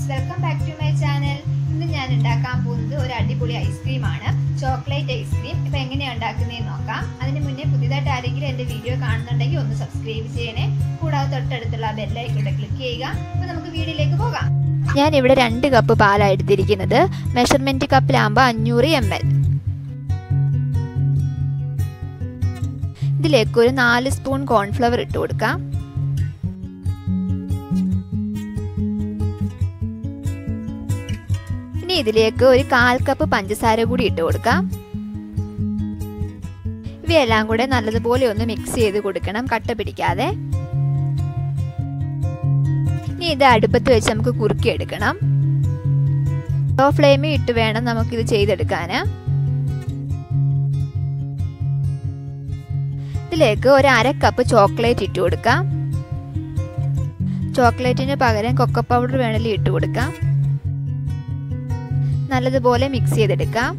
welcome back to my channel ഇന്ന് ഞാൻ ഉണ്ടാക്കാൻ പോകുന്നത് ഒരു അടിപൊളി ഐസ്ക്രീമാണ് ചോക്ലേറ്റ് ഐസ്ക്രീം ഇപ്പൊ എങ്ങനെയാണ് ഉണ്ടാക്കുന്നതെന്ന് നോക്കാം അതിന് മുന്നേ പുതിയതായിട്ട് ആരെങ്കിലും എന്റെ വീഡിയോ കാണുന്നുണ്ടെങ്കിൽ ഒന്ന് സബ്സ്ക്രൈബ് ചെയ്യണേ കൂടാതെ തൊട്ടടുത്തുള്ള ബെല്ലൈക്കൂടെ ക്ലിക്ക് ചെയ്യുക അപ്പൊ നമുക്ക് വീഡിയോയിലേക്ക് പോകാം ഞാൻ ഇവിടെ രണ്ട് കപ്പ് പാലാണ് എടുത്തിരിക്കുന്നത് മെഷർമെന്റ് കപ്പിലാകുമ്പോൾ അഞ്ഞൂറ് എം എൽ ഇതിലേക്ക് ഒരു നാല് സ്പൂൺ കോൺഫ്ലവർ ഇട്ട് കൊടുക്കാം ഇനി ഇതിലേക്ക് ഒരു കാൽ കപ്പ് പഞ്ചസാര കൂടി ഇട്ട് കൊടുക്കാം ഇവയെല്ലാം കൂടെ നല്ലതുപോലെ ഒന്ന് മിക്സ് ചെയ്ത് കൊടുക്കണം കട്ട പിടിക്കാതെ ഇനി ഇത് അടുപ്പത്ത് വെച്ച് നമുക്ക് കുറുക്കിയെടുക്കണം ലോ ഫ്ലെയിമിൽ ഇട്ട് വേണം നമുക്കിത് ചെയ്തെടുക്കാൻ ഇതിലേക്ക് ഒരു അര കപ്പ് ചോക്ലേറ്റ് ഇട്ട് കൊടുക്കാം ചോക്ലേറ്റിന് പകരം കൊക്ക പൗഡർ വേണമെങ്കിൽ ഇട്ട് കൊടുക്കാം നല്ലതുപോലെ മിക്സ് ചെയ്തെടുക്കാം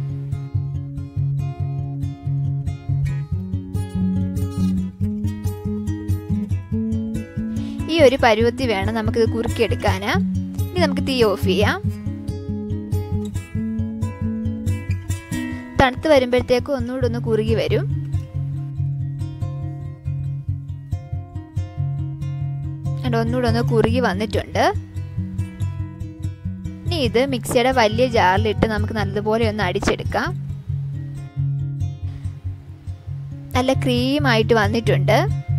ഈ ഒരു പരുവത്തി വേണം നമുക്കിത് കുറുക്കിയെടുക്കാൻ ഇനി നമുക്ക് തീ ഓഫ് ചെയ്യാം തണുത്ത് വരുമ്പോഴത്തേക്കും ഒന്നുകൂടെ ഒന്ന് കുറുകി വരും ഒന്നുകൂടെ ഒന്ന് കുറുകി വന്നിട്ടുണ്ട് ഇനി ഇത് മിക്സിയുടെ വലിയ ജാറിലിട്ട് നമുക്ക് നല്ലതുപോലെ ഒന്ന് അടിച്ചെടുക്കാം നല്ല ക്രീമായിട്ട് വന്നിട്ടുണ്ട്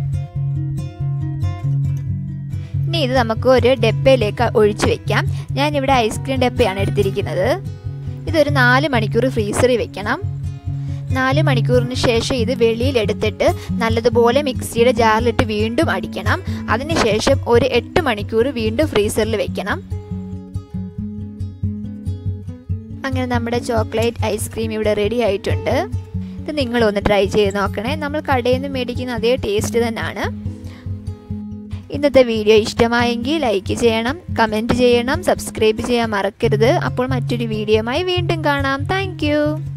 ഇനി ഇത് നമുക്ക് ഒരു ഡപ്പയിലേക്ക് ഒഴിച്ചു വെക്കാം ഞാൻ ഇവിടെ ഐസ്ക്രീം ഡപ്പയാണ് എടുത്തിരിക്കുന്നത് ഇതൊരു നാല് മണിക്കൂർ ഫ്രീസറിൽ വെക്കണം നാല് മണിക്കൂറിന് ശേഷം ഇത് വെളിയിൽ എടുത്തിട്ട് നല്ലതുപോലെ മിക്സിയുടെ ജാറിലിട്ട് വീണ്ടും അടിക്കണം അതിനുശേഷം ഒരു എട്ട് മണിക്കൂർ വീണ്ടും ഫ്രീസറിൽ വെക്കണം അങ്ങനെ നമ്മുടെ ചോക്ലേറ്റ് ഐസ്ക്രീം ഇവിടെ റെഡി ആയിട്ടുണ്ട് ഇത് നിങ്ങളൊന്ന് ട്രൈ ചെയ്ത് നോക്കണേ നമ്മൾ കടയിൽ നിന്ന് മേടിക്കുന്ന അതേ ടേസ്റ്റ് തന്നെയാണ് ഇന്നത്തെ വീഡിയോ ഇഷ്ടമായെങ്കിൽ ലൈക്ക് ചെയ്യണം കമൻറ്റ് ചെയ്യണം സബ്സ്ക്രൈബ് ചെയ്യാൻ മറക്കരുത് അപ്പോൾ മറ്റൊരു വീഡിയോയുമായി വീണ്ടും കാണാം താങ്ക്